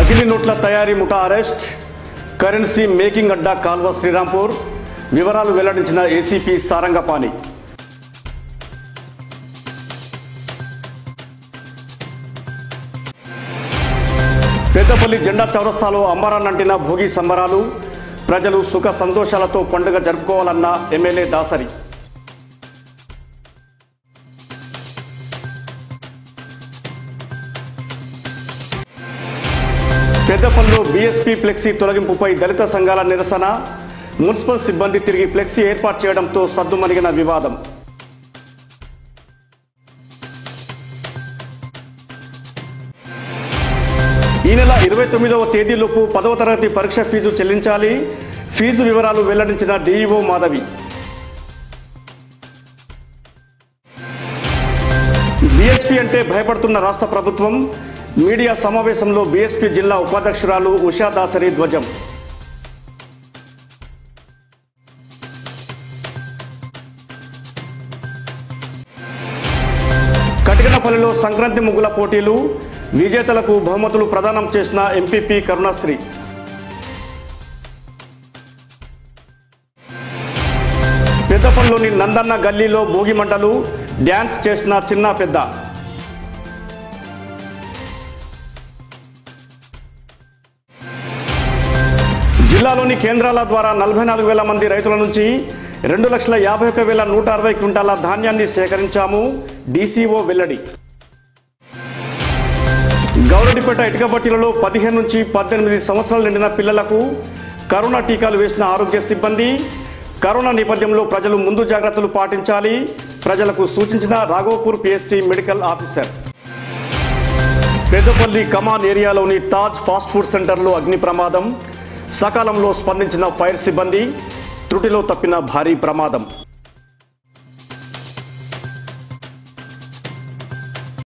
నకిలీ నోట్ల తయారీ ముఠా అరెస్ట్ కరెన్సీ మేకింగ్ అడ్డా కాల్వ శ్రీరాంపూర్ వివరాలు వెల్లడించిన ఏసీపీ సారంగపాణి పెద్దపల్లి జెండా చౌరస్తాలో అంబరాన్నంటిన భోగి సంబరాలు ప్రజలు సుఖ సంతోషాలతో పండుగ జరుపుకోవాలన్న ఎమ్మెల్యే దాసరి పెద్దపల్లిలో బీఎస్పీ ఫ్లెక్సీ తొలగింపుపై దళిత సంఘాల నిరసన మున్సిపల్ సిబ్బంది తిరిగి ఫ్లెక్సీ ఏర్పాటు చేయడంతో సద్దుమణిగిన వివాదం ఈ నెల ఇరవై తొమ్మిదవ తేదీలోపు పదవ తరగతి పరీక్ష ఫీజు చెల్లించాలి ఫీజు వివరాలు వెల్లడించిన డీఈఓ మాధవి బీఎస్పీ అంటే భయపడుతున్న రాష్ట్ర ప్రభుత్వం మీడియా సమావేశంలో బీఎస్పీ జిల్లా ఉపాధ్యక్షురాలు ఉషా దాసరి ధ్వజం కటికనపల్లిలో సంక్రాంతి ముగ్గుల పోటీలు విజేతలకు బహుమతులు ప్రదానం చేసిన ఎంపీపీ కరుణాశ్రీ పెద్దపల్లిలోని నందన్న గల్లీలో భోగి మంటలు డ్యాన్స్ చేసిన చిన్న పెద్ద జిల్లాలోని కేంద్రాల ద్వారా నలభై నాలుగు వేల మంది రైతుల నుంచి రెండు లక్షల యాభై ఒక్క వేల నూట అరవై క్వింటాల ధాన్యాన్ని సేకరించాము డీసీఓ వెల్లడి గౌరడిపేట ఇటుకబట్టిలలో పదిహేను నుంచి పద్దెనిమిది సంవత్సరాలు నిండిన పిల్లలకు కరోనా టీకాలు వేసిన ఆరోగ్య సిబ్బంది కరోనా నేపథ్యంలో ప్రజలు ముందు జాగ్రత్తలు పాటించాలి ప్రజలకు సూచించిన Raghavapur PSC medical officer Peddapalli Kaman ఏరియాలోని తాజ్ ఫాస్ట్ ఫుడ్ సెంటర్లో అగ్ని ప్రమాదం సకాలంలో స్పందించిన ఫైర్ సిబ్బంది త్రుటిలో తప్పిన భారీ ప్రమాదం